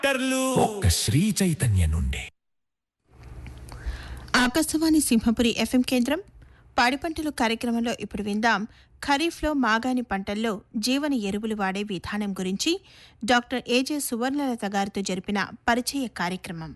డాక్టర్లు ఒక్క శ్రీ చైతన్య నుండి ఆకాశవాణి సింహపురి ఎఫ్ఎం కేంద్రం పాడి పంటలు కార్యక్రమంలో ఇప్పుడు విందాం ఖరీఫ్లో మాగాని పంటల్లో జీవన ఎరువులు వాడే విధానం గురించి డాక్టర్ ఏజే సువర్ణలత గారితో జరిపిన పరిచయ కార్యక్రమం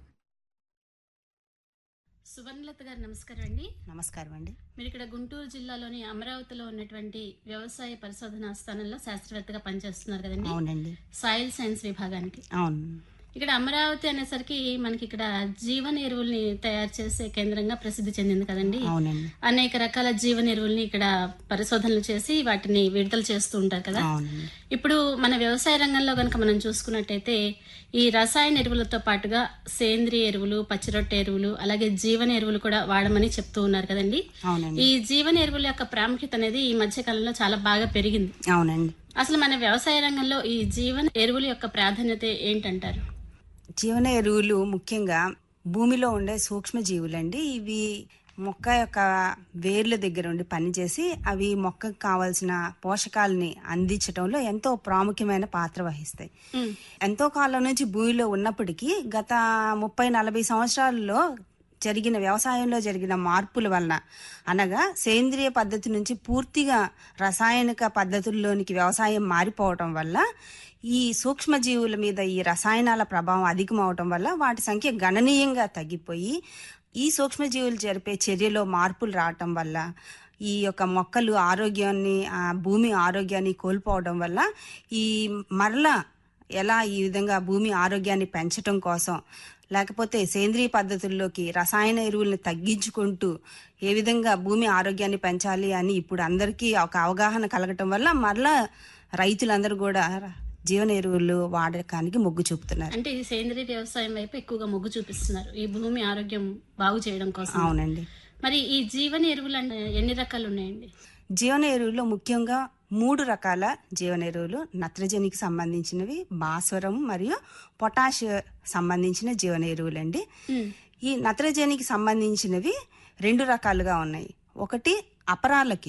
సువర్ణలత గారు నమస్కారం అండి నమస్కారం అండి మీరు ఇక్కడ గుంటూరు జిల్లాలోని అమరావతిలో ఉన్నటువంటి వ్యవసాయ పరిశోధనా స్థానంలో శాస్త్రవేత్తగా పనిచేస్తున్నారు కదండి అవునండి సాయిల్ సైన్స్ విభాగానికి అవును ఇక్కడ అమరావతి అనేసరికి మనకి ఇక్కడ జీవన ఎరువుల్ని తయారు చేసే కేంద్రంగా ప్రసిద్ధి చెందింది కదండి అవునండి అనేక రకాల జీవన ఎరువుల్ని ఇక్కడ పరిశోధనలు చేసి వాటిని విడుదల చేస్తూ ఉంటారు కదా అవునండి ఇప్పుడు మన వ్యవసాయ రంగంలో కనుక మనం చూసుకున్నట్టయితే ఈ రసాయన ఎరువులతో పాటుగా సేంద్రియ ఎరువులు పచ్చిరొట్టె ఎరువులు అలాగే జీవన ఎరువులు కూడా వాడమని చెప్తూ ఉన్నారు కదండి అవునండి ఈ జీవన ఎరువుల యొక్క ప్రాముఖ్యత అనేది ఈ మధ్య కాలంలో చాలా బాగా పెరిగింది అవునండి అసలు మన వ్యవసాయ రంగంలో ఈ జీవన ఎరువుల యొక్క ప్రాధాన్యత ఏంటంటారు జీవన ఎరువులు ముఖ్యంగా భూమిలో ఉండే సూక్ష్మ జీవులండి ఇవి మొక్క యొక్క వేర్ల దగ్గర ఉండి పనిచేసి అవి మొక్కకు కావాల్సిన పోషకాలని అందించడంలో ఎంతో ప్రాముఖ్యమైన పాత్ర వహిస్తాయి ఎంతో కాలం నుంచి భూమిలో ఉన్నప్పటికీ గత ముప్పై నలభై సంవత్సరాలలో జరిగిన వ్యవసాయంలో జరిగిన మార్పుల వలన అనగా సేంద్రియ పద్ధతి నుంచి పూర్తిగా రసాయనిక పద్ధతుల్లోనికి వ్యవసాయం మారిపోవటం వల్ల ఈ సూక్ష్మజీవుల మీద ఈ రసాయనాల ప్రభావం అధికమవటం వల్ల వాటి సంఖ్య గణనీయంగా తగ్గిపోయి ఈ సూక్ష్మజీవులు జరిపే చర్యలో మార్పులు రావటం వల్ల ఈ యొక్క మొక్కలు ఆరోగ్యాన్ని ఆ భూమి ఆరోగ్యాన్ని కోల్పోవడం వల్ల ఈ మరలా ఎలా ఈ విధంగా భూమి ఆరోగ్యాన్ని పెంచటం కోసం లేకపోతే సేంద్రియ పద్ధతుల్లోకి రసాయన ఎరువుల్ని తగ్గించుకుంటూ ఏ విధంగా భూమి ఆరోగ్యాన్ని పెంచాలి అని ఇప్పుడు అందరికీ ఒక అవగాహన కలగటం వల్ల మరలా రైతులందరూ కూడా జీవన ఎరువులు వాడకానికి మొగ్గు చూపుతున్నారు అంటే ఈ సేంద్రియ వ్యవసాయం వైపు ఎక్కువగా మొగ్గు చూపిస్తున్నారు ఈ భూమి ఆరోగ్యం బాగు చేయడం కోసం అవునండి మరి ఈ జీవన ఎరువులు అంటే ఎన్ని రకాలు ఉన్నాయండి జీవన ఎరువుల్లో ముఖ్యంగా మూడు రకాల జీవన ఎరువులు నత్రజనికి సంబంధించినవి భాస్వరం మరియు పొటాష్ సంబంధించిన జీవన ఎరువులండి ఈ నత్రజనికి సంబంధించినవి రెండు రకాలుగా ఉన్నాయి ఒకటి అపరాలకి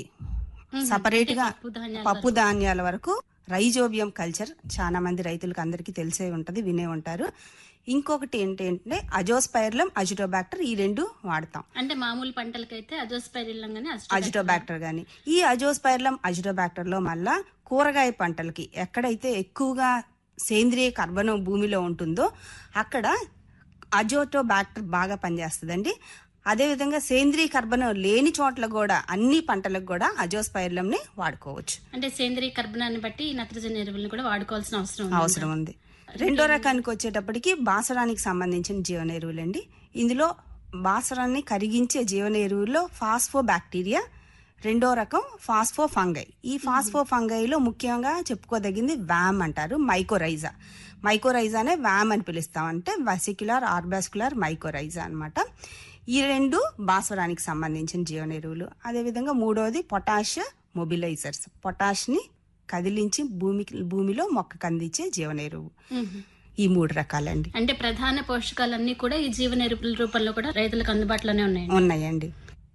సపరేట్ గా పప్పు ధాన్యాల పప్పు ధాన్యాల వరకు రైజోబియం కల్చర్ చాలా మంది రైతులకు అందరికీ తెలిసే ఉంటది వినే ఉంటారు ఇంకొకటి ఏంటంటే అజోస్పైర్లం అజిటోబాక్టర్ ఈ రెండు వాడతాం అంటే మామూలు పంటలకైతే అజోస్పైరిల్లం గానీ అజిటోబాక్టర్ గాని ఈ అజోస్పైర్లం అజిటోబాక్టర్ లో మళ్ళా కూరగాయ పంటలకి ఎక్కడైతే ఎక్కువగా సేంద్రియ కర్బనం భూమిలో ఉంటుందో అక్కడ అజోటోబాక్టర్ బాగా పనిచేస్తుందండి అదేవిధంగా సేంద్రియ కర్బనం లేని చోట్ల కూడా అన్ని పంటలకు కూడా అజోస్పైర్లం ని వాడుకోవచ్చు అంటే సేంద్రియ కర్బనాన్ని బట్టి ఈ నత్రజని ఎరువులను కూడా వాడుకోవాల్సిన అవసరం ఉంది అవసరం ఉంది రెండో రకానికి వచ్చేటప్పటికి బాసరానికి సంబంధించిన జీవన ఎరువులండి ఇందులో బాసరాన్ని కరిగించే జీవన ఎరువుల్లో ఫాస్ఫో బ్యాక్టీరియా రెండో రకం ఫాస్ఫో ఫంగై ఈ ఫాస్ఫో ఫంగైలో ముఖ్యంగా చెప్పుకోదగింది వ్యామ్ అంటారు మైకోరైజా మైకోరైజానే వ్యామ్ అని పిలుస్తాం అంటే వెసిక్యులర్ ఆర్బాస్కులర్ మైకోరైజా అన్నమాట ఈ రెండు భాస్వరానికి సంబంధించిన జీవన ఎరువులు అదేవిధంగా మూడోది పొటాష్ మొబిలైజర్స్ పొటాష్ని కదిలించి భూమికి భూమిలో మొక్కకు అందించే జీవన ఎరువు మ్మ్. ఈ మూడు రకాలండి అంటే ప్రధాన పోషకాలన్నీ కూడా ఈ జీవన ఎరువుల రూపంలో కూడా రైతులకు అందుబాటులోనే ఉన్నాయండి ఉన్నాయండి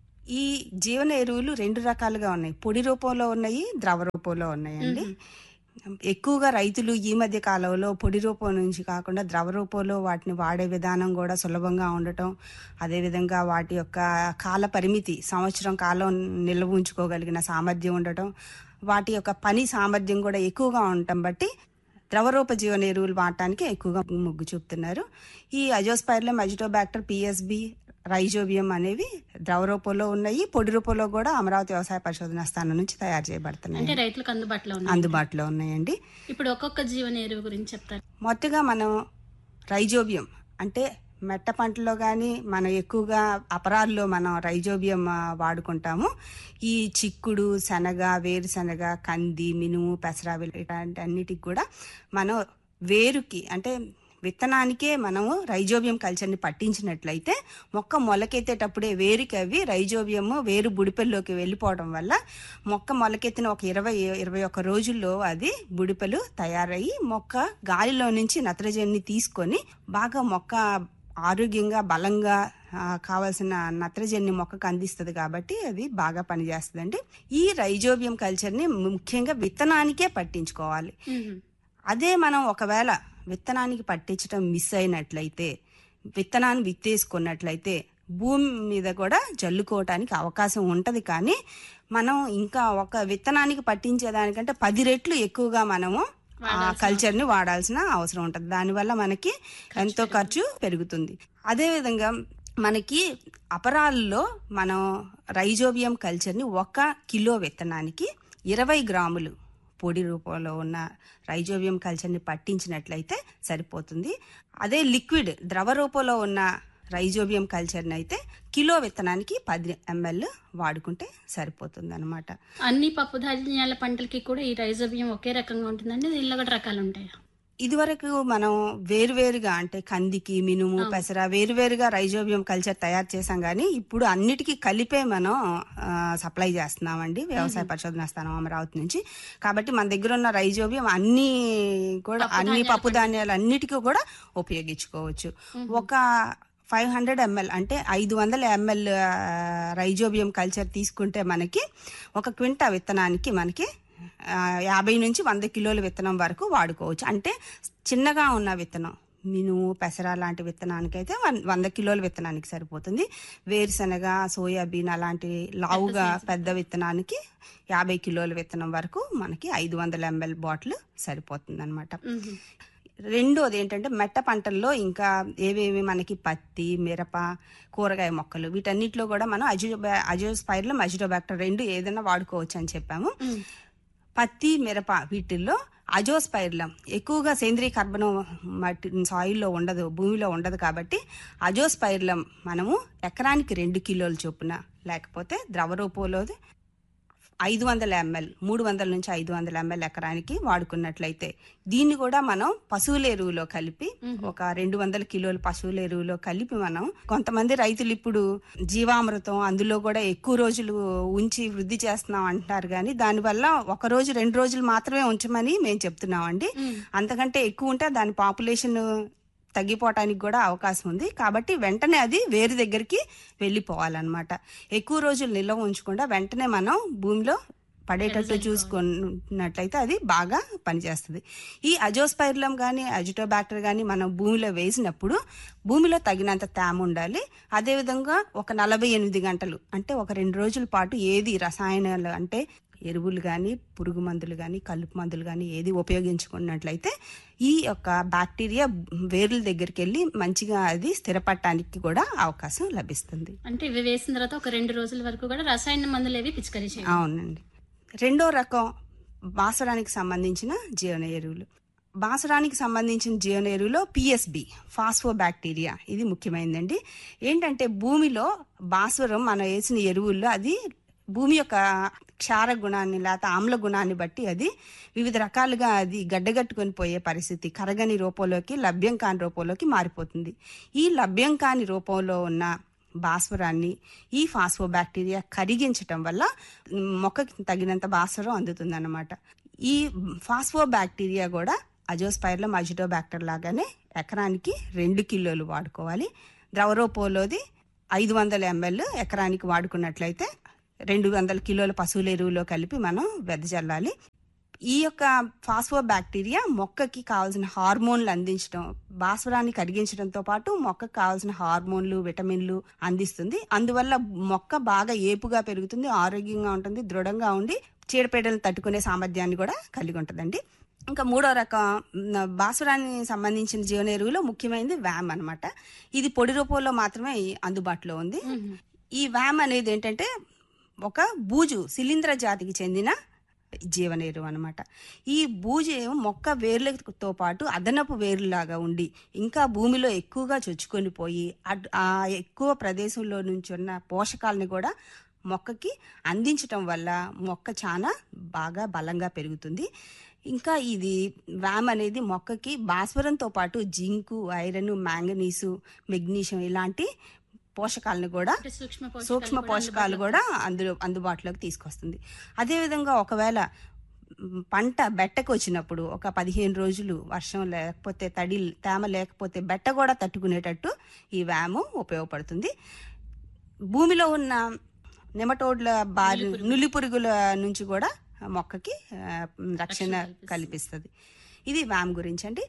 ఈ జీవన ఎరువులు రెండు రకాలుగా ఉన్నాయి పొడి రూపంలో ఉన్నాయి ద్రవ రూపంలో ఉన్నాయండి ఎక్కువగా రైతులు ఈ మధ్య కాలంలో పొడి రూపం నుంచి కాకుండా ద్రవ రూపంలో వాటిని వాడే విధానం కూడా సులభంగా ఉండటం అదేవిధంగా వాటి యొక్క కాల పరిమితి సంవత్సరం కాలం నిల్వ ఉంచుకోగలిగిన సామర్థ్యం ఉండటం వాటి యొక్క పని సామర్థ్యం కూడా ఎక్కువగా ఉండటం బట్టి ద్రవరూప జీవన ఎరువులు వాడటానికి ఎక్కువగా మొగ్గు చూపుతున్నారు ఈ అజోస్పైర్లం అజిటోబాక్టర్ పిఎస్బి రైజోబియం అనేవి ద్రవ రూపంలో ఉన్నాయి పొడి రూపంలో కూడా అమరావతి వ్యవసాయ పరిశోధన స్థానం నుంచి తయారు అంటే చేయబడుతున్నాయి రైతులకు అందుబాటులో ఉన్నాయి అందుబాటులో ఉన్నాయండి ఇప్పుడు ఒక్కొక్క జీవన ఎరువు గురించి చెప్తారు మొత్తగా మనం రైజోబియం అంటే మెట్ట పంటలో కానీ మనం ఎక్కువగా అపరాల్లో మనం రైజోబియం ఆ, వాడుకుంటాము ఈ చిక్కుడు శనగ వేరుశనగ కంది మినుము పెసర ఇలాంటి అన్నిటికి కూడా మనం వేరుకి అంటే విత్తనానికే మనము రైజోబియం కల్చర్ని పట్టించినట్లయితే మొక్క మొలకెత్తేటప్పుడే వేరుకి అవి రైజోబియము వేరు బుడిపెల్లోకి వెళ్ళిపోవడం వల్ల మొక్క మొలకెత్తిన ఒక ఇరవై ఇరవై ఒక్క రోజుల్లో అది బుడిపెలు తయారయ్యి మొక్క గాలిలో నుంచి నత్రజనిని తీసుకొని బాగా మొక్క ఆరోగ్యంగా బలంగా ఆ, కావాల్సిన నత్రజని మొక్కకు అందిస్తుంది కాబట్టి అది బాగా పనిచేస్తుందండి ఈ రైజోబియం కల్చర్ని ముఖ్యంగా విత్తనానికే పట్టించుకోవాలి మ్మ్. అదే మనం ఒకవేళ విత్తనానికి పట్టించడం మిస్ అయినట్లయితే విత్తనాన్ని విత్తేసుకున్నట్లయితే భూమి మీద కూడా జల్లుకోవటానికి అవకాశం ఉంటది కానీ మనం ఇంకా ఒక విత్తనానికి పట్టించేదానికంటే పది రెట్లు ఎక్కువగా మనము ఆ కల్చర్ ని వాడాల్సిన అవసరం ఉంటుంది దానివల్ల మనకి ఎంతో ఖర్చు పెరుగుతుంది అదే విధంగా మనకి అపరాల్లో మనం రైజోబియం కల్చర్ ని ఒక కిలో విత్తనానికి ఇరవై గ్రాములు పొడి రూపంలో ఉన్న రైజోబియం కల్చర్ని పట్టించినట్లయితే సరిపోతుంది అదే లిక్విడ్ ద్రవ రూపంలో ఉన్న రైజోబియం కల్చర్ని అయితే కిలో విత్తనానికి పది ఎంఎల్ వాడుకుంటే సరిపోతుంది అనమాట అన్ని పప్పు ధాన్యాల పంటలకి కూడా ఈ రైజోబియం ఒకే రకంగా ఉంటుందండి దీనిలో కూడా రకాలు ఉంటాయి ఇదివరకు మనం వేరువేరుగా అంటే కందికి మినుము పెసర వేరువేరుగా రైజోబియం కల్చర్ తయారు చేసాం కానీ ఇప్పుడు అన్నిటికీ కలిపే మనం ఆ, సప్లై చేస్తున్నామండి వ్యవసాయ పరిశోధన స్థానం అమరావతి నుంచి కాబట్టి మన దగ్గర ఉన్న రైజోబియం అన్ని కూడా అన్ని పప్పు ధాన్యాలు అన్నిటికీ కూడా ఉపయోగించుకోవచ్చు ఒక ఫైవ్ హండ్రెడ్ ఎంఎల్ అంటే ఐదు వందల ఎంఎల్ రైజోబియం కల్చర్ తీసుకుంటే మనకి ఒక క్వింటా విత్తనానికి మనకి ఆ, యాభై నుంచి వంద కిలోల విత్తనం వరకు వాడుకోవచ్చు అంటే చిన్నగా ఉన్న విత్తనం మినుము పెసర లాంటి విత్తనానికైతే వన్- వంద కిలోల విత్తనానికి సరిపోతుంది వేరుశనగ సోయాబీన్ అలాంటి లావుగా పెద్ద విత్తనానికి యాభై కిలోల విత్తనం వరకు మనకి ఐదు వందల ఎంఎల్ బాటిల్ సరిపోతుంది అనమాట మ్మ్. రెండోది ఏంటంటే మెట్ట పంటల్లో ఇంకా ఏవేవి మనకి పత్తి మిరప కూరగాయ మొక్కలు వీటన్నిటిలో కూడా మనం అజియో అజియోస్పైర్లో అజిటోబాక్టర్ రెండు ఏదైనా వాడుకోవచ్చు అని చెప్పాము మ్మ్. పత్తి మిరప వీటిల్లో అజోస్పైర్లం ఎక్కువగా సేంద్రీయ కర్బనం మట్టి సాయిల్లో ఉండదు భూమిలో ఉండదు కాబట్టి అజోస్పైర్లం మనము ఎకరానికి రెండు కిలోల చొప్పున లేకపోతే ద్రవ రూపంలోది ఐదు వందల ఎంఎల్ మూడు వందల నుంచి ఐదు వందల ఎంఎల్ ఎకరానికి వాడుకున్నట్లయితే దీన్ని కూడా మనం పశువుల ఎరువులో కలిపి ఒక రెండు వందల కిలోల పశువుల ఎరువులో కలిపి మనం కొంతమంది రైతులు ఇప్పుడు జీవామృతం అందులో కూడా ఎక్కువ రోజులు ఉంచి వృద్ధి చేస్తున్నాం అంటున్నారు కానీ దానివల్ల ఒక రోజు రెండు రోజులు మాత్రమే ఉంచమని మేము చెప్తున్నామండి అంతకంటే ఎక్కువ ఉంటే దాని పాపులేషన్ తగ్గిపోవటానికి కూడా అవకాశం ఉంది కాబట్టి వెంటనే అది వేరు దగ్గరికి వెళ్ళిపోవాలన్నమాట ఎక్కువ రోజులు నిల్వ ఉంచకుండా వెంటనే మనం భూమిలో పడేటట్టు చూసుకున్నట్లయితే అది బాగా పనిచేస్తుంది ఈ అజోస్పైర్లం కానీ అజిటోబాక్టర్ కానీ మనం భూమిలో వేసినప్పుడు భూమిలో తగినంత తేమ ఉండాలి అదేవిధంగా ఒక నలభై ఎనిమిది గంటలు అంటే ఒక రెండు రోజుల పాటు ఏది రసాయనాలు అంటే ఎరువులు కానీ పురుగు మందులు కానీ కలుపు మందులు కానీ ఏది ఉపయోగించుకున్నట్లయితే ఈ యొక్క బ్యాక్టీరియా వేర్ల దగ్గరికి వెళ్ళి మంచిగా అది స్థిరపడటానికి కూడా అవకాశం లభిస్తుంది అంటే ఇవి వేసిన తర్వాత ఒక రెండు రోజుల వరకు కూడా రసాయన మందులు ఏవి పిచికారీ చేయాలి అవునండి రెండో రకం బాసరానికి సంబంధించిన జీవన ఎరువులు బాసరానికి సంబంధించిన జీవన ఎరువులో పిఎస్బి ఫాస్ఫో బ్యాక్టీరియా ఇది ముఖ్యమైనదండి ఏంటంటే భూమిలో భాస్వరం మనం వేసిన ఎరువుల్లో అది భూమి యొక్క క్షార గుణాన్ని లేకపోతే ఆమ్ల గుణాన్ని బట్టి అది వివిధ రకాలుగా అది గడ్డగట్టుకొని పోయే పరిస్థితి కరగని రూపంలోకి లభ్యం కాని రూపంలోకి మారిపోతుంది ఈ లభ్యం కాని రూపంలో ఉన్న భాస్వరాన్ని ఈ ఫాస్ఫో బ్యాక్టీరియా కరిగించటం వల్ల మొక్కకి తగినంత భాస్వరం అందుతుందన్నమాట ఈ ఫాస్ఫో బ్యాక్టీరియా కూడా అజోస్పైర్లం అజిటోబాక్టర్ లాగానే ఎకరానికి రెండు కిలోలు వాడుకోవాలి ద్రవరూపంలోది ఐదు వందల ఎంఎల్ ఎకరానికి వాడుకున్నట్లయితే రెండు వందల కిలోల పశువుల ఎరువులో కలిపి మనం వెదజల్లాలి ఈ యొక్క ఫాస్ఫో బ్యాక్టీరియా మొక్కకి కావాల్సిన హార్మోన్లు అందించడం భాస్వరాన్ని కరిగించడంతో పాటు మొక్కకు కావాల్సిన హార్మోన్లు విటమిన్లు అందిస్తుంది అందువల్ల మొక్క బాగా ఏపుగా పెరుగుతుంది ఆరోగ్యంగా ఉంటుంది దృఢంగా ఉండి చీడపీడలను తట్టుకునే సామర్థ్యాన్ని కూడా కలిగి ఉంటుందండి ఇంకా మూడో రకం మ్, భాస్వరాన్ని సంబంధించిన జీవన ఎరువులో ముఖ్యమైనది వ్యామ్ అన్నమాట ఇది పొడి రూపంలో మాత్రమే అందుబాటులో ఉంది ఈ వ్యామ్ అనేది ఏంటంటే ఒక బూజు శిలీంద్ర జాతికి చెందిన జీవన ఎరువు అనమాట ఈ బూజు మొక్క వేర్లతో పాటు అదనపు వేర్లులాగా ఉండి ఇంకా భూమిలో ఎక్కువగా చొచ్చుకొని పోయి అడ్- ఆ ఎక్కువ ప్రదేశంలో నుంచి ఉన్న పోషకాలని కూడా మొక్కకి అందించటం వల్ల మొక్క చాలా బాగా బలంగా పెరుగుతుంది ఇంకా ఇది వ్యామ్ అనేది మొక్కకి భాస్వరంతో పాటు జింకు ఐరన్ మ్యాంగనీసు మెగ్నీషియం ఇలాంటి పోషకాలను కూడా అంటే సూక్ష్మ పోషకాలు సూక్ష్మ కూడా పోషకాలు కూడా అందులో అందుబాటులోకి తీసుకొస్తుంది అదేవిధంగా ఒకవేళ మ్, పంట బెట్టకు వచ్చినప్పుడు ఒక పదిహేను రోజులు వర్షం లేకపోతే తడి తేమ లేకపోతే బెట్ట కూడా తట్టుకునేటట్టు ఈ వ్యాము ఉపయోగపడుతుంది భూమిలో ఉన్న నెమటోడ్ల బారి నులి పురుగుల నుంచి కూడా మొక్కకి ఆ, రక్షణ కల్పిస్తుంది ఇది వ్యామ్ గురించి అండి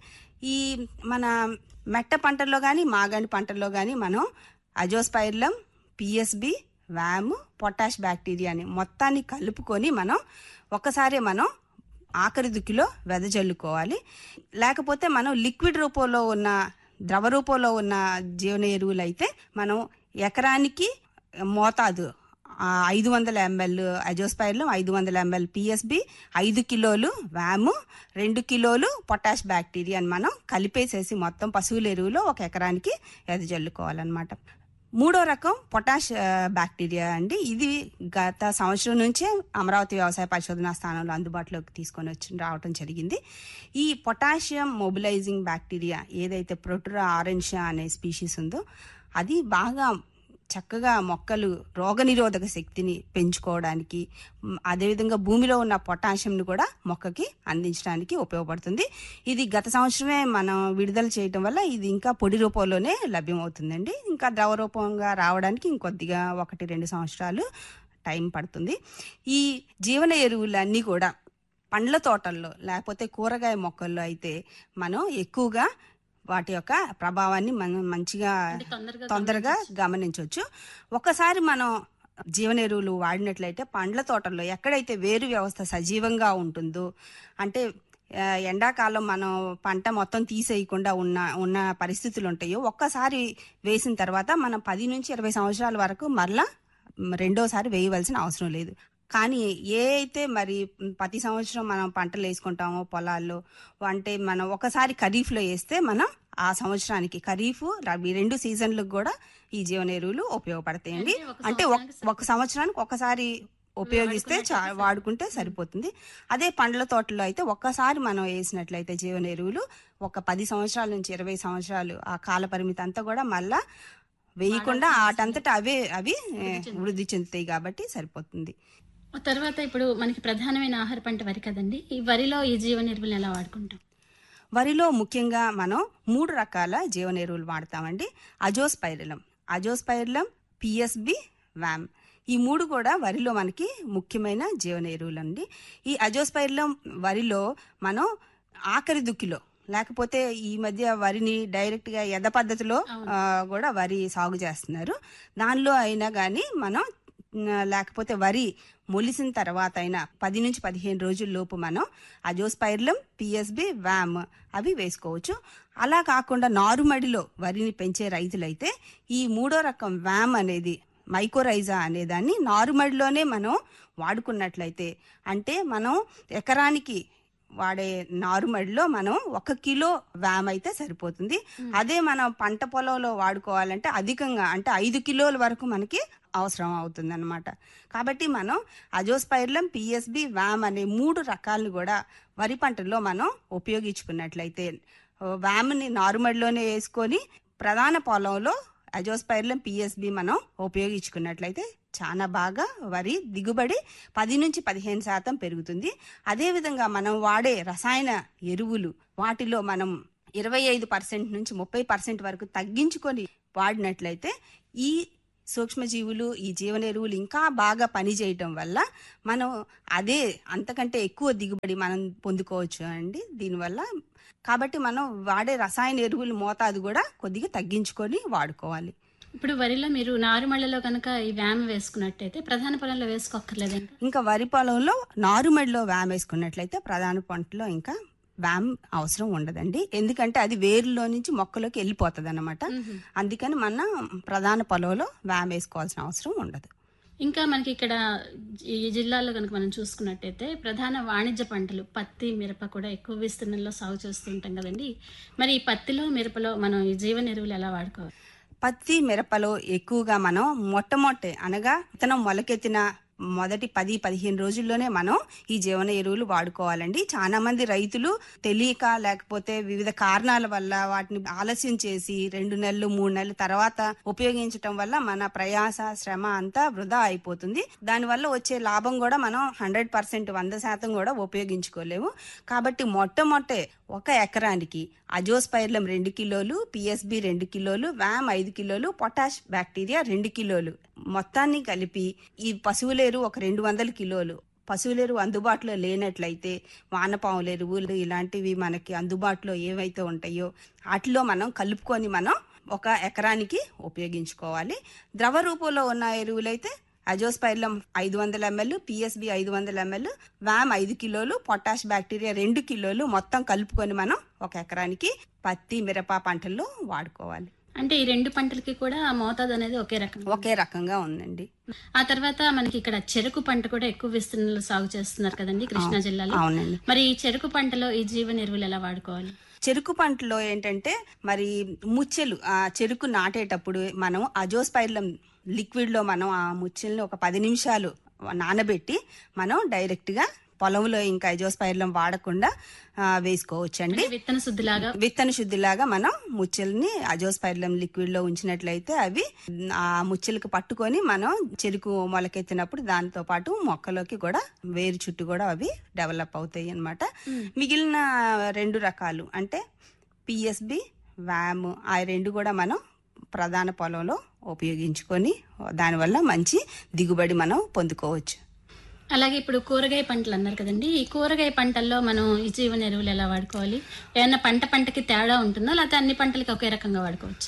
ఈ మన మెట్ట పంటల్లో కానీ మాగాణి పంటల్లో కానీ మనం అజోస్పైర్లం పిఎస్బి వ్యామ్ పొటాష్ బ్యాక్టీరియాని మొత్తాన్ని కలుపుకొని మనం ఒక్కసారి మనం ఆఖరి దుక్కిలో వెదజల్లుకోవాలి లేకపోతే మనం లిక్విడ్ రూపంలో ఉన్న ద్రవ రూపంలో ఉన్న జీవన ఎరువులు అయితే మనం ఎకరానికి మోతాదు ఆ, ఐదు వందల ఎంఎల్ అజోస్పైర్లు ఐదు వందల ఎంఎల్ పిఎస్బి ఐదు కిలోలు వ్యాము రెండు కిలోలు పొటాష్ బ్యాక్టీరియా అని మనం కలిపేసేసి మొత్తం పశువుల ఎరువులో ఒక ఎకరానికి ఎదజల్లుకోవాలన్నమాట మూడో రకం పొటాష్ ఆ, బ్యాక్టీరియా అండి ఇది గత సంవత్సరం నుంచే అమరావతి వ్యవసాయ పరిశోధనా స్థానంలో అందుబాటులోకి తీసుకొని వచ్చి రావటం జరిగింది ఈ పొటాషియం మొబిలైజింగ్ బ్యాక్టీరియా ఏదైతే ప్రొటురా ఆరెంషియా అనే స్పీషీస్ ఉందో అది బాగా చక్కగా మొక్కలు రోగనిరోధక శక్తిని పెంచుకోవడానికి మ్, అదేవిధంగా భూమిలో ఉన్న పొటాషియంను కూడా మొక్కకి అందించడానికి ఉపయోగపడుతుంది ఇది గత సంవత్సరమే మనం విడుదల చేయటం వల్ల ఇది ఇంకా పొడి రూపంలోనే లభ్యమవుతుందండి ఇంకా ద్రవ రూపంగా రావడానికి ఇంకొద్దిగా ఒకటి రెండు సంవత్సరాలు టైం పడుతుంది ఈ జీవన ఎరువులన్నీ కూడా పండ్ల తోటల్లో లేకపోతే కూరగాయ మొక్కల్లో అయితే మనం ఎక్కువగా వాటి యొక్క ప్రభావాన్ని మనం మంచిగా అంటే తొందరగా తొందరగా గమనించవచ్చు ఒకసారి మనం జీవన ఎరువులు వాడినట్లయితే పండ్ల తోటల్లో ఎక్కడైతే వేరు వ్యవస్థ సజీవంగా ఉంటుందో అంటే ఆ, ఎండాకాలం మనం పంట మొత్తం తీసేయకుండా ఉన్న ఉన్న పరిస్థితులు ఉంటాయో ఒక్కసారి వేసిన తర్వాత మనం పది నుంచి ఇరవై సంవత్సరాల వరకు మరలా మ్, రెండోసారి వేయవలసిన అవసరం లేదు కానీ ఏ అయితే మరి ప్రతి సంవత్సరం మనం పంటలు వేసుకుంటామో పొలాల్లో అంటే మనం ఒకసారి ఖరీఫ్లో వేస్తే మనం ఆ సంవత్సరానికి ఖరీఫ్ రబీ రెండు సీజన్లకు కూడా ఈ జీవన ఎరువులు ఉపయోగపడతాయండి అంటే ఒక అంటే ఒక- సంవత్సరానికి ఒక సంవత్సరానికి ఒకసారి ఉపయోగిస్తే చా వాడుకున్నట్లయితే వాడుకుంటే సరిపోతుంది అదే పండ్ల తోటలో అయితే ఒక్కసారి మనం వేసినట్లయితే జీవన ఎరువులు ఒక పది సంవత్సరాల నుంచి ఇరవై సంవత్సరాలు ఆ కాల పరిమితి అంతా కూడా మళ్ళా వేయకుండా ఆటంతట అవే అవి ఏ, వృద్ధి చెందుతాయి కాబట్టి సరిపోతుంది తర్వాత ఇప్పుడు మనకి ప్రధానమైన ఆహార పంట వరి కదండి ఈ వరిలో ఈ జీవన ఎరువులను ఎలా వాడుకుంటాం వరిలో ముఖ్యంగా మనం మూడు రకాల జీవన ఎరువులు వాడతామండి అజోస్పైరలం అజోస్పైరలం పిఎస్బి వ్యామ్ ఈ మూడు కూడా వరిలో మనకి ముఖ్యమైన జీవన ఎరువులు అండి ఈ అజోస్పైరలం వరిలో మనం ఆఖరి దుక్కిలో లేకపోతే ఈ మధ్య వరిని డైరెక్ట్ గా ఎద పద్ధతిలో ఆ, కూడా వరి సాగు చేస్తున్నారు దానిలో అయినా కానీ మనం ఆ, లేకపోతే వరి మొలిసిన తర్వాత అయినా పది నుంచి పదిహేను రోజుల లోపు మనం అజోస్పైర్లం పిఎస్బి వ్యామ్ అవి వేసుకోవచ్చు అలా కాకుండా నారుమడిలో వరిని పెంచే రైతులైతే ఈ మూడో రకం వ్యామ్ అనేది మైకోరైజా అనే దాన్ని నారుమడిలోనే మనం వాడుకున్నట్లయితే అంటే మనం ఎకరానికి వాడే నారుమడిలో మనం ఒక కిలో వ్యామ్ అయితే సరిపోతుంది అదే మనం పంట పొలంలో వాడుకోవాలంటే అధికంగా అంటే ఐదు కిలోల వరకు మనకి అవసరం అవుతుంది అనమాట కాబట్టి మనం అజోస్పైర్లం పిఎస్బి వ్యామ్ అనే మూడు రకాలను కూడా వరి పంటల్లో మనం ఉపయోగించుకున్నట్లయితే ఆ, వ్యామ్ని నారుమడిలోనే వేసుకొని ప్రధాన పొలంలో అజోస్పైర్లం పిఎస్బి మనం ఉపయోగించుకున్నట్లయితే చాలా బాగా వరి దిగుబడి పది నుంచి పదిహేను శాతం పెరుగుతుంది అదేవిధంగా మనం వాడే రసాయన ఎరువులు వాటిలో మనం ఇరవై ఐదు పర్సెంట్ నుంచి ముప్పై పర్సెంట్ వరకు తగ్గించుకొని వాడినట్లయితే ఈ సూక్ష్మజీవులు ఈ జీవన ఎరువులు ఇంకా బాగా పనిచేయటం వల్ల మనం అదే అంతకంటే ఎక్కువ దిగుబడి మనం పొందుకోవచ్చు అండి దీనివల్ల కాబట్టి మనం వాడే రసాయన ఎరువుల మోతాదు కూడా కొద్దిగా తగ్గించుకొని వాడుకోవాలి ఇప్పుడు వరిలో మీరు నారుమళ్ళలో కనుక ఈ వ్యామ్ వేసుకున్నట్టయితే ప్రధాన పొలంలో వేసుకోక్కర్లేదు ఇంకా ఇంకా వరి పొలంలో నారుమడిలో వ్యామ్ వేసుకున్నట్లయితే ప్రధాన పంటలో ఇంకా వ్యామ్ అవసరం ఉండదండి ఎందుకంటే అది వేరులో నుంచి మొక్కలోకి వెళ్ళిపోతుంది అనమాట అందుకని మన ప్రధాన పొలంలో వ్యామ్ వేసుకోవాల్సిన అవసరం ఉండదు ఇంకా మనకి ఇక్కడ ఈ జిల్లాలో కనుక మనం చూసుకున్నట్టయితే ప్రధాన వాణిజ్య పంటలు పత్తి మిరప కూడా ఎక్కువ విస్తీర్ణంలో సాగు చేస్తూ ఉంటాం కదండి మరి ఈ పత్తిలో మిరపలో మనం ఈ జీవన ఎరువులు ఎలా వాడుకోవాలి పత్తి మిరపలో ఎక్కువగా మనం మొట్టమొదటి అనగా విత్తనం మొలకెత్తిన మొదటి పది పదిహేను రోజుల్లోనే మనం ఈ జీవన ఎరువులు వాడుకోవాలండి చాలా మంది రైతులు తెలియక లేకపోతే వివిధ కారణాల వల్ల వాటిని ఆలస్యం చేసి రెండు నెలలు మూడు నెలల తర్వాత ఉపయోగించటం వల్ల మన ప్రయాస శ్రమ అంతా వృధా అయిపోతుంది దానివల్ల వచ్చే లాభం కూడా మనం హండ్రెడ్ పర్సెంట్ వంద శాతం కూడా ఉపయోగించుకోలేము కాబట్టి మొట్టమొదటి ఒక ఎకరానికి అజోస్పైర్లం రెండు కిలోలు పిఎస్బి రెండు కిలోలు వ్యామ్ ఐదు కిలోలు పొటాష్ బ్యాక్టీరియా రెండు కిలోలు మొత్తాన్ని కలిపి ఈ పశువులేరు ఒక రెండు వందల కిలోలు పశువుల ఎరువు అందుబాటులో లేనట్లయితే వానపాముల ఎరువులు ఇలాంటివి మనకి అందుబాటులో ఏవైతే ఉంటాయో వాటిలో మనం కలుపుకొని మనం ఒక ఎకరానికి ఉపయోగించుకోవాలి ద్రవ రూపంలో ఉన్న ఎరువులైతే అజోస్పైర్లం ఐదు వందల ఎంఎల్ పిఎస్బి ఐదు వందల ఎంఎల్ వ్యామ్ ఐదు కిలోలు పొటాష్ బ్యాక్టీరియా రెండు కిలోలు మొత్తం కలుపుకొని మనం ఒక ఎకరానికి పత్తి మిరప పంటల్లో వాడుకోవాలి అంటే ఈ రెండు పంటలకి కూడా ఆ మోతాదు అనేది ఒకే రకం ఒకే రకంగా ఉందండి ఆ తర్వాత మనకి ఇక్కడ చెరుకు పంట కూడా ఎక్కువ విస్తీర్ణంలో సాగు చేస్తున్నారు కదండి కృష్ణా జిల్లాలో అవునండి మరి ఈ చెరుకు పంటలో ఈ జీవన ఎరువులు ఎలా వాడుకోవాలి చెరుకు పంటలో ఏంటంటే మరి ముచ్చెలు ఆ చెరుకు నాటేటప్పుడు మనం అజోస్పైర్లం లిక్విడ్ లో మనం ఆ ముచ్చెల్ని ఒక పది నిమిషాలు నానబెట్టి మనం డైరెక్ట్ గా పొలంలో ఇంకా అజోస్పైర్లం వాడకుండా ఆ, వేసుకోవచ్చండి అంటే విత్తన శుద్ధిలాగా విత్తన శుద్ధిలాగా మనం ముచ్చెల్ని అజోస్పైర్లం లిక్విడ్ లో ఉంచినట్లయితే అవి ఆ ముచ్చెలకు పట్టుకొని మనం చెరుకు మొలకెత్తినప్పుడు దాంతో పాటు మొక్కలోకి కూడా వేరు చుట్టూ కూడా అవి డెవలప్ అవుతాయి అన్నమాట మిగిలిన రెండు రకాలు అంటే పిఎస్బి వ్యామ్ ఆ రెండు కూడా మనం ప్రధాన పొలంలో ఉపయోగించుకొని దానివల్ల మంచి దిగుబడి మనం పొందుకోవచ్చు అలాగే ఇప్పుడు కూరగాయ పంటలు అన్నారు కదండి ఈ కూరగాయ పంటల్లో మనం ఈ జీవన ఎరువులు ఎలా వాడుకోవాలి ఏమన్నా పంట పంటకి తేడా ఉంటుందా లేకపోతే అన్ని పంటలకి ఒకే రకంగా వాడుకోవచ్చు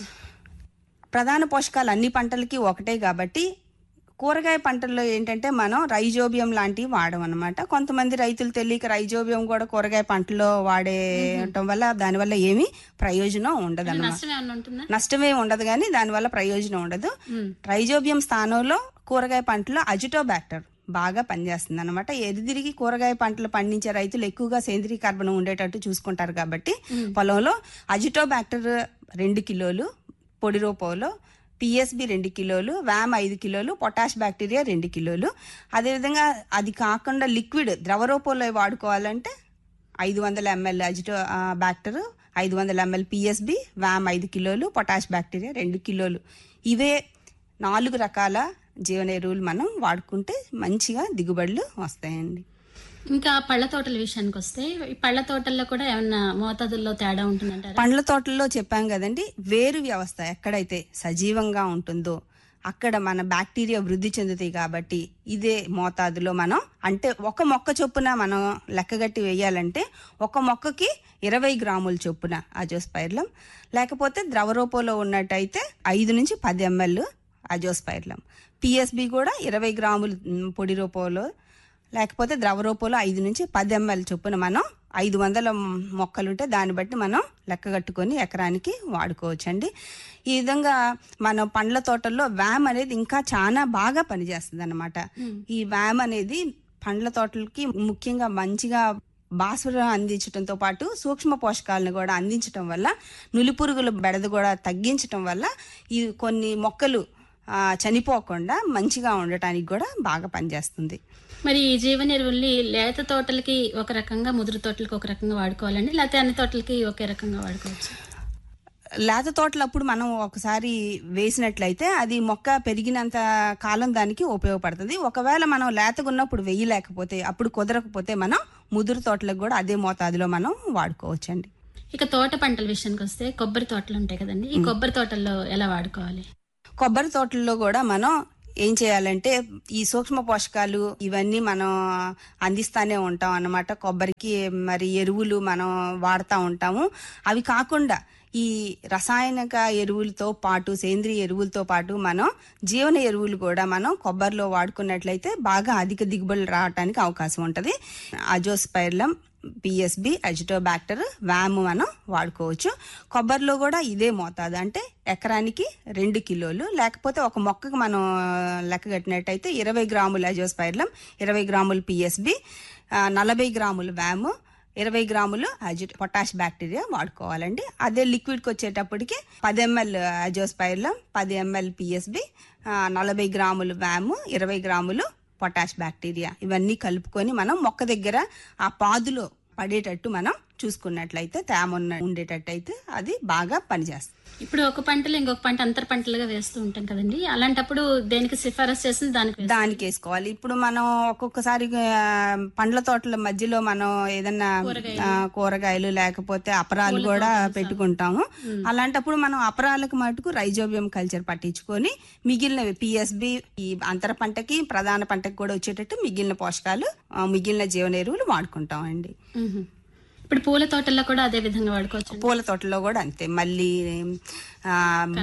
ప్రధాన పోషకాలు అన్ని పంటలకి ఒకటే కాబట్టి కూరగాయ పంటల్లో ఏంటంటే మనం రైజోబియం లాంటివి వాడడం అనమాట కొంతమంది రైతులు తెలియక రైజోబియం కూడా కూరగాయ పంటలో వాడేయటం వల్ల దానివల్ల ఏమీ ప్రయోజనం ఉండదు నష్టం ఏమన్నా ఉంటుందా నష్టమే ఉండదు కానీ దానివల్ల ప్రయోజనం ఉండదు ఉమ్. రైజోబియం స్థానంలో కూరగాయ పంటలో అజిటోబాక్టర్ బాగా పనిచేస్తుంది అనమాట ఎదుదిరిగి కూరగాయ పంటలు పండించే రైతులు ఎక్కువగా సేంద్రీయ కార్బనం ఉండేటట్టు చూసుకుంటారు కాబట్టి పొలంలో అజిటోబాక్టర్ రెండు కిలోలు పొడి రూపంలో పిఎస్బి రెండు కిలోలు వ్యామ్ ఐదు కిలోలు పొటాష్ బ్యాక్టీరియా రెండు కిలోలు అదేవిధంగా అది కాకుండా లిక్విడ్ ద్రవ రూపంలో వాడుకోవాలంటే ఐదు వందల ఎంఎల్ అజిటో ఆ, బ్యాక్టర్ ఐదు వందల ఎంఎల్ పిఎస్బి వ్యామ్ ఐదు కిలోలు పొటాష్ బ్యాక్టీరియా రెండు కిలోలు ఇవే నాలుగు రకాల జీవన ఎరువులు మనం వాడుకుంటే మంచిగా దిగుబడులు వస్తాయండి ఇంకా పళ్ళ తోటల విషయానికి వస్తే ఈ పళ్ళ తోటల్లో కూడా ఏమన్నా మోతాదుల్లో తేడా ఉంటుందంటారా పండ్ల తోటల్లో చెప్పాం కదండి వేరు వ్యవస్థ ఎక్కడైతే సజీవంగా ఉంటుందో అక్కడ మన బ్యాక్టీరియా వృద్ధి చెందుతాయి కాబట్టి ఇదే మోతాదులో మనం అంటే ఒక మొక్క చొప్పున మనం లెక్కగట్టి వేయాలంటే ఒక మొక్కకి ఇరవై గ్రాముల చొప్పున అజోస్పైర్లం లేకపోతే ద్రవ రూపంలో ఉన్నట్టయితే ఐదు నుంచి పది ఎంఎల్ అజోస్పైర్లం పిఎస్బి కూడా ఇరవై గ్రాములు మ్, పొడి రూపంలో లేకపోతే ద్రవ రూపంలో ఐదు నుంచి పది ఎంఎల్ చొప్పున మనం ఐదు వందల మొక్కలుంటే దాన్ని బట్టి మనం లెక్క కట్టుకొని ఎకరానికి వాడుకోవచ్చండి ఈ విధంగా మన పండ్ల తోటల్లో వ్యామ్ అనేది ఇంకా చాలా బాగా పనిచేస్తుంది అనమాట ఈ వ్యామ్ అనేది పండ్ల తోటలకి ముఖ్యంగా మంచిగా భాస్వరం అందించడంతో పాటు సూక్ష్మ పోషకాలను కూడా అందించడం వల్ల నులిపురుగుల బెడద కూడా తగ్గించడం వల్ల ఈ కొన్ని మొక్కలు ఆ, చనిపోకుండా మంచిగా ఉండటానికి కూడా బాగా పనిచేస్తుంది మరి ఈ జీవన ఎరువుల్ని లేత తోటలకి ఒక రకంగా ముదురు తోటలకి ఒక రకంగా వాడుకోవాలండి లేకపోతే అన్ని తోటలకి ఒకే రకంగా వాడుకోవచ్చు లేత తోటలప్పుడు మనం ఒకసారి వేసినట్లయితే అది మొక్క పెరిగినంత కాలం దానికి ఉపయోగపడుతుంది ఒకవేళ మనం లేతగా ఉన్నప్పుడు వేయలేకపోతే అప్పుడు కుదరకపోతే మనం ముదురు తోటలకు కూడా అదే మోతాదులో మనం వాడుకోవచ్చండి ఇక తోట పంటల విషయానికి వస్తే కొబ్బరి తోటలు ఉంటాయి కదండి ఈ కొబ్బరి తోటల్లో ఎలా వాడుకోవాలి కొబ్బరి తోటల్లో కూడా మనం ఏం చేయాలంటే ఈ సూక్ష్మ పోషకాలు ఇవన్నీ మనం అందిస్తానే ఉంటాం అన్నమాట కొబ్బరికి మరి ఎరువులు మనం వాడుతూ ఉంటాము అవి కాకుండా ఈ రసాయనిక ఎరువులతో పాటు సేంద్రియ ఎరువులతో పాటు మనం జీవన ఎరువులు కూడా మనం కొబ్బరిలో వాడుకున్నట్లయితే బాగా అధిక దిగుబడులు రావడానికి అవకాశం ఉంటుంది అజోస్పైర్లం పిఎస్బి అజిటోబాక్టర్ వ్యామ్ మనం వాడుకోవచ్చు కొబ్బరిలో కూడా ఇదే మోతాదు అంటే ఎకరానికి రెండు కిలోలు లేకపోతే ఒక మొక్కకు మనం లెక్క కట్టినట్టయితే ఇరవై గ్రాములు అజోస్పైర్లం ఇరవై గ్రాములు పిఎస్బి నలభై గ్రాములు వ్యామ్ ఇరవై గ్రాములు అజి పొటాష్ బ్యాక్టీరియా వాడుకోవాలండి అదే లిక్విడ్కి వచ్చేటప్పటికి పది ఎంఎల్ అజోస్పైర్లం పది ఎంఎల్ పిఎస్బి నలభై గ్రాములు వ్యామ్ ఇరవై గ్రాములు పొటాష్ బ్యాక్టీరియా ఇవన్నీ కలుపుకొని మనం మొక్క దగ్గర ఆ పాదులో పడేటట్టు మనం చూసుకున్నట్లయితే తేమ ఉన్న ఉండేటట్టయితే అది బాగా పనిచేస్తుంది ఇప్పుడు ఒక పంటలు ఇంకొక పంట అంతర పంటలుగా వేస్తూ ఉంటాం కదండి అలాంటప్పుడు దేనికి సిఫారసు చేసింది దానికి వేస్తాం. దానికి వేసుకోవాలి ఇప్పుడు మనం ఒక్కొక్కసారి ఆ, పండ్ల తోటల మధ్యలో మనం ఏదన్నా ఆ, కూరగాయలు లేకపోతే అపరాలు కూడా పెట్టుకుంటాము అలాంటప్పుడు మనం అపరాలకు మటుకు రైజోబియం కల్చర్ పట్టించుకొని మిగిలినవి పిఎస్బి ఈ అంతర పంటకి ప్రధాన పంటకి కూడా వచ్చేటట్టు మిగిలిన పోషకాలు ఆ, మిగిలిన జీవన ఎరువులు వాడుకుంటాం అండి మ్మ్. ఇప్పుడు పూల తోటల్లో కూడా అదే విధంగా వాడుకోవచ్చు పూల తోటలో కూడా అంతే మళ్ళీ ఆ,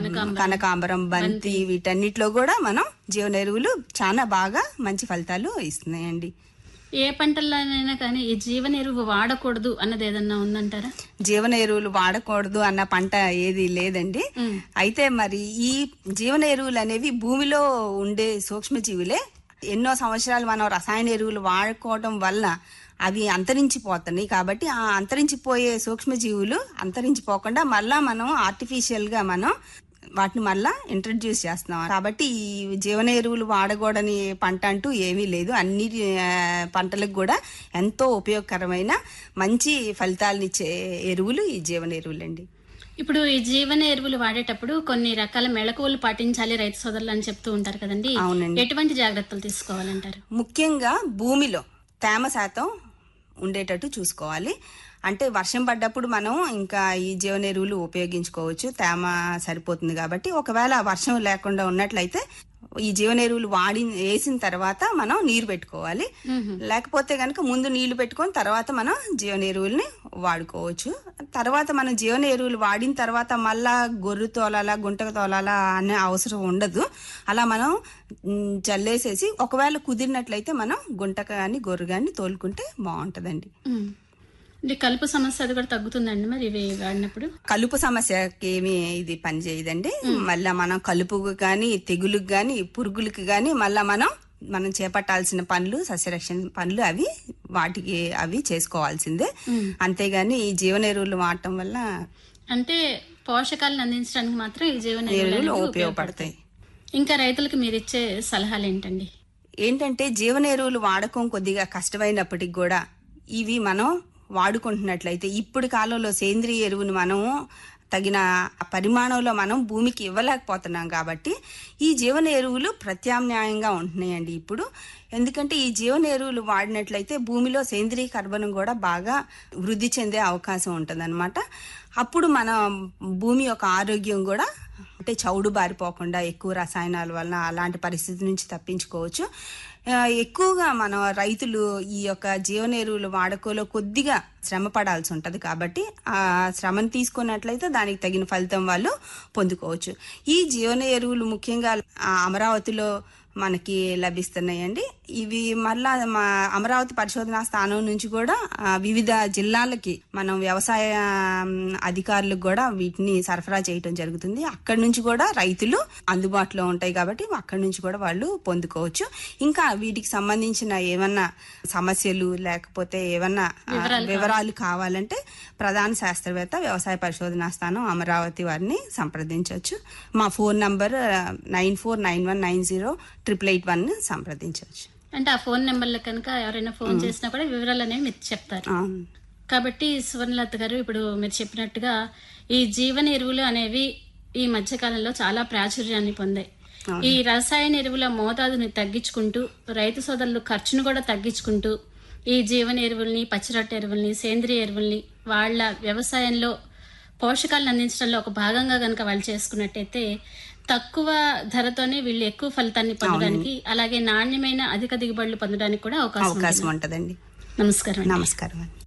కనకాంబరం బంతి వీటన్నిటిలో కూడా మనం జీవన ఎరువులు చాలా బాగా మంచి ఫలితాలు ఇస్తున్నాయండి ఏ పంటల్లోనైనా కానీ ఈ జీవన ఎరువు వాడకూడదు అన్నది ఏదన్నా ఉందంటారా జీవన ఎరువులు వాడకూడదు అన్న పంట ఏది లేదండి అయితే మరి ఈ జీవన ఎరువులు అనేవి భూమిలో ఉండే సూక్ష్మజీవులే ఎన్నో సంవత్సరాలు మనం రసాయన ఎరువులు వాడుకోవడం వల్ల అవి అంతరించిపోతున్నాయి కాబట్టి ఆ అంతరించిపోయే సూక్ష్మజీవులు అంతరించిపోకుండా మళ్ళా మనం ఆర్టిఫిషియల్ గా మనం వాటిని మళ్ళా ఇంట్రడ్యూస్ చేస్తున్నాం కాబట్టి ఈ జీవన ఎరువులు వాడకూడని పంట అంటూ ఏమీ లేదు అన్ని ఆ, పంటలకు కూడా ఎంతో ఉపయోగకరమైన మంచి ఫలితాలనిచ్చే ఎరువులు ఈ జీవన ఎరువులండి ఇప్పుడు ఈ జీవన ఎరువులు వాడేటప్పుడు కొన్ని రకాల మెళకువలు పాటించాలి రైతు సోదరులు అని చెప్తూ ఉంటారు కదండి అవునండి. ఎటువంటి జాగ్రత్తలు తీసుకోవాలంటారు ముఖ్యంగా భూమిలో తేమ శాతం ఉండేటట్టు చూసుకోవాలి అంటే వర్షం పడ్డప్పుడు మనం ఇంకా ఈ జీవన ఎరువులు ఉపయోగించుకోవచ్చు తేమ సరిపోతుంది కాబట్టి ఒకవేళ వర్షం లేకుండా ఉన్నట్లయితే ఈ జీవన ఎరువులు వాడి వేసిన తర్వాత మనం నీరు పెట్టుకోవాలి లేకపోతే కనుక ముందు నీళ్లు పెట్టుకొని తర్వాత మనం జీవన ఎరువుల్ని వాడుకోవచ్చు తర్వాత మనం జీవన ఎరువులు వాడిన తర్వాత మళ్ళా గొర్రె తోలాలా గుంటకు తోలాలా అనే అవసరం ఉండదు అలా మనం మ్, చల్లేసేసి ఒకవేళ కుదిరినట్లయితే మనం గుంటక కానీ గొర్రె కానీ తోలుకుంటే బాగుంటదండి మ్మ్. అంటే కలుపు సమస్య అది కూడా తగ్గుతుందండి మరి ఇవి వాడినప్పుడు కలుపు సమస్యకి ఏమి ఇది పని చేయదండి మళ్ళా మనం కలుపుకు కానీ తెగులుకు కానీ పురుగులకు కానీ మళ్ళా మనం మనం చేపట్టాల్సిన పనులు సస్యరక్షణ పనులు అవి వాటికి అవి చేసుకోవాల్సిందే అంతేగాని ఈ జీవన ఎరువులు వాడటం వల్ల అంటే పోషకాలను అందించడానికి మాత్రం ఈ జీవన ఎరువులు ఎరువులు అనేవి ఉపయోగపడతాయి ఇంకా రైతులకు మీరు ఇచ్చే సలహాలు ఏంటండి ఏంటంటే జీవన ఎరువులు వాడకం కొద్దిగా కష్టమైనప్పటికి కూడా ఇవి మనం వాడుకుంటున్నట్లయితే ఇప్పుడు కాలంలో సేంద్రియ ఎరువుని మనము తగిన పరిమాణంలో మనం భూమికి ఇవ్వలేకపోతున్నాం కాబట్టి ఈ జీవన ఎరువులు ప్రత్యామ్నాయంగా ఉంటున్నాయండి ఇప్పుడు ఎందుకంటే ఈ జీవన ఎరువులు వాడినట్లయితే భూమిలో సేంద్రియ కర్బనం కూడా బాగా వృద్ధి చెందే అవకాశం ఉంటుందన్నమాట అప్పుడు మన భూమి యొక్క ఆరోగ్యం కూడా అంటే చౌడు బారిపోకుండా ఎక్కువ రసాయనాల వలన అలాంటి పరిస్థితి నుంచి తప్పించుకోవచ్చు ఆ, ఎక్కువగా మన రైతులు ఈ యొక్క జీవన ఎరువులు వాడకంలో కొద్దిగా శ్రమ పడాల్సి ఉంటుంది కాబట్టి ఆ శ్రమను తీసుకున్నట్లయితే దానికి తగిన ఫలితం వాళ్ళు పొందుకోవచ్చు ఈ జీవన ఎరువులు ముఖ్యంగా ఆ, అమరావతిలో మనకి లభిస్తున్నాయండి ఇవి మళ్ళా మా అమరావతి పరిశోధనా స్థానం నుంచి కూడా ఆ, వివిధ జిల్లాలకి మనం వ్యవసాయ ఉమ్, అధికారులకు కూడా వీటిని సరఫరా చేయటం జరుగుతుంది అక్కడి నుంచి కూడా రైతులు అందుబాటులో ఉంటాయి కాబట్టి అక్కడి నుంచి కూడా వాళ్ళు పొందుకోవచ్చు ఇంకా వీటికి సంబంధించిన ఏమన్నా సమస్యలు లేకపోతే ఏమన్నా ఆ, వివరాలు కావాలంటే ప్రధాన శాస్త్రవేత్త వ్యవసాయ పరిశోధనా స్థానం అమరావతి వారిని సంప్రదించవచ్చు మా phone number nine four nine one nine zero triple eight one సంప్రదించవచ్చు అంటే ఆ ఫోన్ నెంబర్ల కనుక ఎవరైనా ఫోన్ చేసినా కూడా వివరాలు అనేవి మీరు చెప్తారు ఆ, కాబట్టి సువర్ణలత గారు ఇప్పుడు మీరు చెప్పినట్టుగా ఈ జీవన ఎరువులు అనేవి ఈ మధ్య కాలంలో చాలా ప్రాచుర్యాన్ని పొందాయి ఈ రసాయన ఎరువుల మోతాదుని తగ్గించుకుంటూ రైతు సోదరులు ఖర్చును కూడా తగ్గించుకుంటూ ఈ జీవన ఎరువుల్ని పచ్చిరొట్ట ఎరువుల్ని సేంద్రియ ఎరువుల్ని వాళ్ళ వ్యవసాయంలో పోషకాలను అందించడంలో ఒక భాగంగా కనుక వాళ్ళు చేసుకున్నట్టయితే తక్కువ ధరతోనే వీళ్ళు ఎక్కువ ఫలితాన్ని పొందడానికి అలాగే నాణ్యమైన అధిక దిగుబడులు పొందడానికి కూడా అవకాశం ఉంది అవకాశం ఉంటదండి నమస్కారం నమస్కారం అండి